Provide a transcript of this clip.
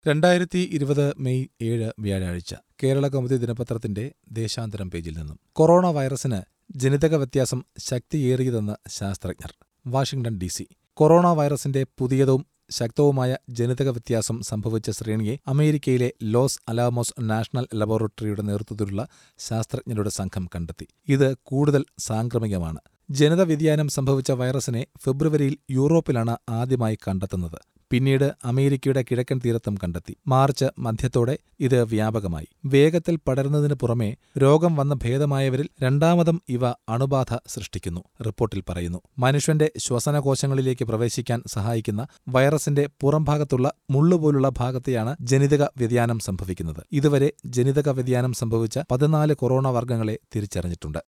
രണ്ടായിരത്തി ഇരുപത് മെയ് ഏഴ് വ്യാഴാഴ്ച കേരള കൗമുദി ദിനപത്രത്തിന്റെ ദേശാന്തരം പേജിൽ നിന്നും കൊറോണ വൈറസിന് ജനിതക വ്യത്യാസം ശക്തിയേറിയതെന്ന് ശാസ്ത്രജ്ഞർ വാഷിംഗ്ടൺ ഡി സി കൊറോണ വൈറസിന്റെ പുതിയതും ശക്തവുമായ ജനിതക വ്യത്യാസം സംഭവിച്ച ശ്രേണിയെ അമേരിക്കയിലെ ലോസ് അലാമോസ് നാഷണൽ ലബോറട്ടറിയുടെ നേതൃത്വത്തിലുള്ള ശാസ്ത്രജ്ഞരുടെ സംഘം കണ്ടെത്തി ഇത് കൂടുതൽ സാംക്രമികമാണ് ജനിത വ്യതിയാനം സംഭവിച്ച വൈറസിനെ ഫെബ്രുവരിയിൽ യൂറോപ്പിലാണ് ആദ്യമായി കണ്ടെത്തുന്നത് പിന്നീട് അമേരിക്കയുടെ കിഴക്കൻ തീരത്തും കണ്ടെത്തി മാർച്ച് മധ്യത്തോടെ ഇത് വ്യാപകമായി വേഗത്തിൽ പടരുന്നതിന് പുറമെ രോഗം വന്ന് ഭേദമായവരിൽ രണ്ടാമതും ഇവ അണുബാധ സൃഷ്ടിക്കുന്നു റിപ്പോർട്ടിൽ പറയുന്നു മനുഷ്യന്റെ ശ്വസനകോശങ്ങളിലേക്ക് പ്രവേശിക്കാൻ സഹായിക്കുന്ന വൈറസിന്റെ പുറംഭാഗത്തുള്ള മുള്ളുപോലുള്ള ഭാഗത്തെയാണ് ജനിതക വ്യതിയാനം സംഭവിക്കുന്നത് ഇതുവരെ ജനിതക വ്യതിയാനം സംഭവിച്ച പതിനാല് കൊറോണ വർഗ്ഗങ്ങളെ തിരിച്ചറിഞ്ഞിട്ടുണ്ട്